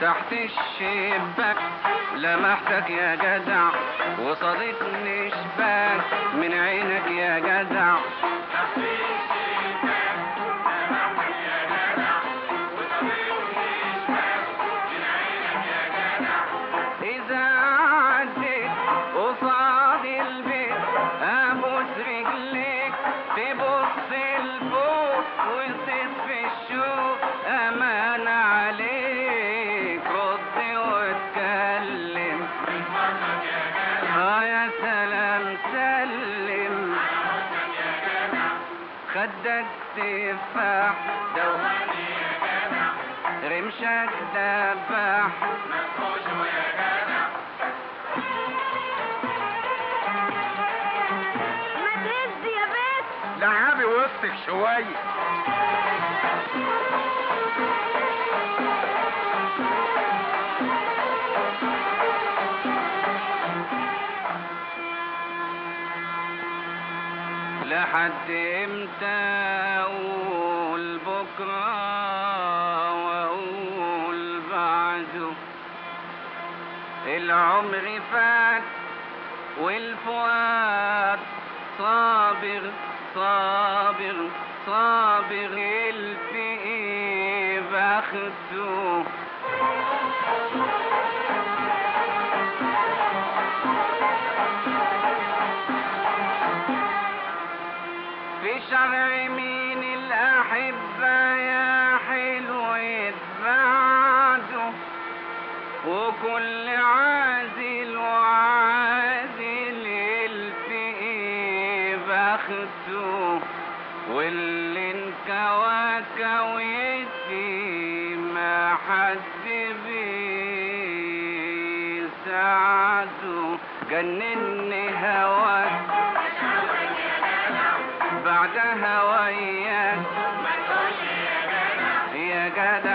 تحت الشباك لمحتك يا جدع وصادتني شباك من عينك يا جدع إذا عديت قصاد البيت أبوس رجليك تبص لفوق وتصيد في الشوق أمان عليك رد واتكلم آه يا سلام سلم خدك تفاح دو رمشك دباح ما تهز يا بنت لعبي وسطك شوية لحد امتى اقول بكره واقول بعده العمر فات والفؤاد صابر صابر صابر الفقي بخته في شرع مين الأحبة يا حلو يتبعده وكل عازل وعازل يلتقي بخته واللي انكوى كويتي ما حد بيساعده جنني هواك بعدها وياك يا جدع